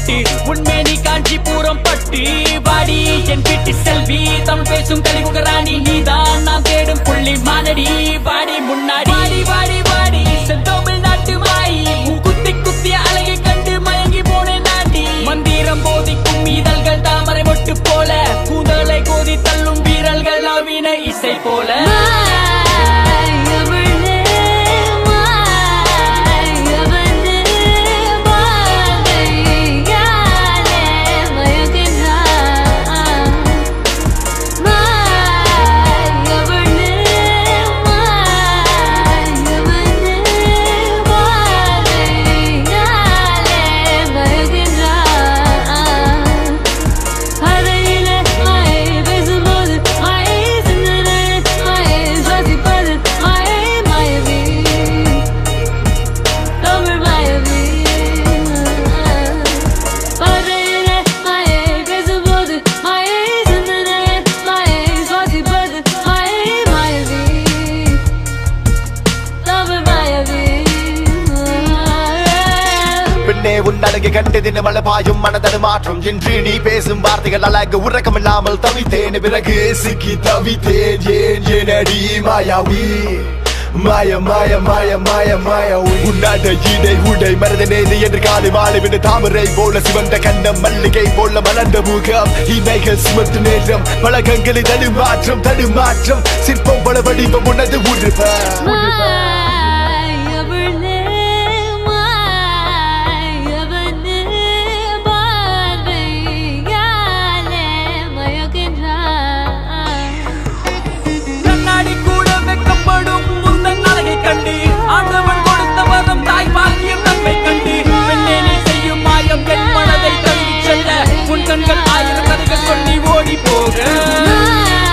பட்டு உண்மேனி காஞ்சிபுரம் பட்டு வாடி என் வீட்டு செல்வி தமிழ் பேசும் கலிமுக ராணி நீதான் நான் தேடும் புள்ளி மானடி வாடி முன்னாடி வாடி வாடி வாடி செந்தமிழ் நாட்டு மாயி உன் குத்தி குத்திய அழகை கண்டு மயங்கி போனேன் நாண்டி மந்திரம் போதிக்கும் இதழ்கள் தாமரை மொட்டு போல கூந்தலை கோதி தள்ளும் வீரர்கள் நவீன இசை போல அறையிலே மாயை பேசும்போது மாயை சிந்தனை மாயை சுவாசிப்பது மாயை மாயவி தமிழ் மாயவி அறையிலே மாயை பேசும்போது மாயை சிந்தனை மாயை சுவாசிப்பது மாயை மாயவி தமிழ் மாயவி பெண்ணே உன் அழகை கண்டதின மழை பாயும் மனதனு மாற்றம் என்று நீ பேசும் வார்த்தைகள் அழகு உறக்கம் இல்லாமல் தவித்தேன் பிறகு சிக்கி தவித்தேன் ஏன் ஏனடி மாயாவி மாய மாய மாய மாய மாய உன்னாட இடை உடை மரத நேது என்று காலை மாலை விட தாமரை போல சிவந்த கண்ணம் மல்லிகை போல மலர்ந்த முகம் இமைகள் சுமத்து நேரம் பழக்கங்களை தடுமாற்றம் தடுமாற்றம் சிற்பம் பல வடிவம் உனது உருவம் மாயவனே மாயவனே பார்வையாலே மயக்கின்றாய் கண்ணாடி கூட வெக்கப்படும் முந்தன் அழகை கண்டு ஆண்டவன் கொடுத்த வரம் தாய் பாக்கியம் நம்மை கண்டு பெண்ணே நீ செய்யும் மாயம் என் மனதை தழுவிச் செல்ல உன் கண்கள் ஆயிரம் கதைகள் சொல்லி ஓடி போக